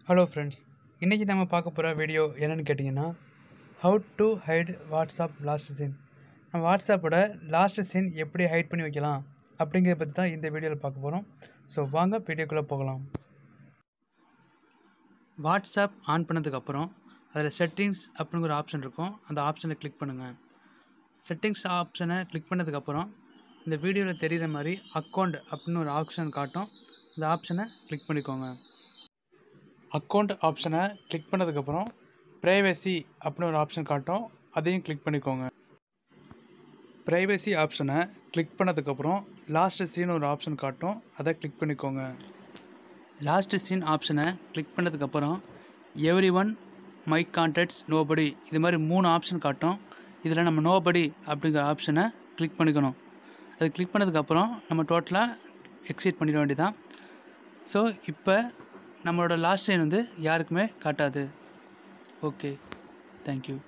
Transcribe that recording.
hello friends இன்றைக்கி நம்ம பார்க்க போகிற வீடியோ என்னென்னு கேட்டிங்கன்னா how to hide WhatsApp last seen நம்ம வாட்ஸ்அப்போட லாஸ்ட் சீன் எப்படி ஹைட் பண்ணி வைக்கலாம் அப்படிங்கிறத பற்றி தான் இந்த வீடியோவில் பார்க்க போகிறோம் ஸோ வாங்க வீடியோக்குள்ளே போகலாம் வாட்ஸ்அப் ஆன் பண்ணதுக்கப்புறம் அதில் செட்டிங்ஸ் அப்படிங்கிற ஆப்ஷன் இருக்கும் அந்த ஆப்ஷனை கிளிக் பண்ணுங்கள் செட்டிங்ஸ் ஆப்ஷனை கிளிக் பண்ணதுக்கப்புறம் இந்த வீடியோவில் தெரிகிற மாதிரி அக்கௌண்ட் அப்படின்னு ஒரு ஆப்ஷன் காட்டும் இந்த ஆப்ஷனை கிளிக் பண்ணிக்கோங்க அக்கௌண்ட் ஆப்ஷனை கிளிக் பண்ணதுக்கப்புறம் ப்ரைவசி அப்படின்னு ஒரு ஆப்ஷன் காட்டும் அதையும் கிளிக் பண்ணிக்கோங்க ப்ரைவசி ஆப்ஷனை கிளிக் பண்ணதுக்கப்புறம் லாஸ்ட் சீன் ஒரு ஆப்ஷன் காட்டும் அதை கிளிக் பண்ணிக்கோங்க லாஸ்ட் சீன் ஆப்ஷனை கிளிக் பண்ணதுக்கப்புறம் everyone my contacts nobody இது மாதிரி மூணு ஆப்ஷன் காட்டும் இதில் நம்ம நோபடி அப்படிங்கிற ஆப்ஷனை கிளிக் பண்ணிக்கணும் அது கிளிக் பண்ணதுக்கப்புறம் நம்ம டோட்டலாக எக்ஸிட் பண்ணிட வேண்டியதான் ஸோ இப்போ நம்மளோட லாஸ்ட் சைன் வந்து யாருக்குமே காட்டாது ஓகே தேங்க்யூ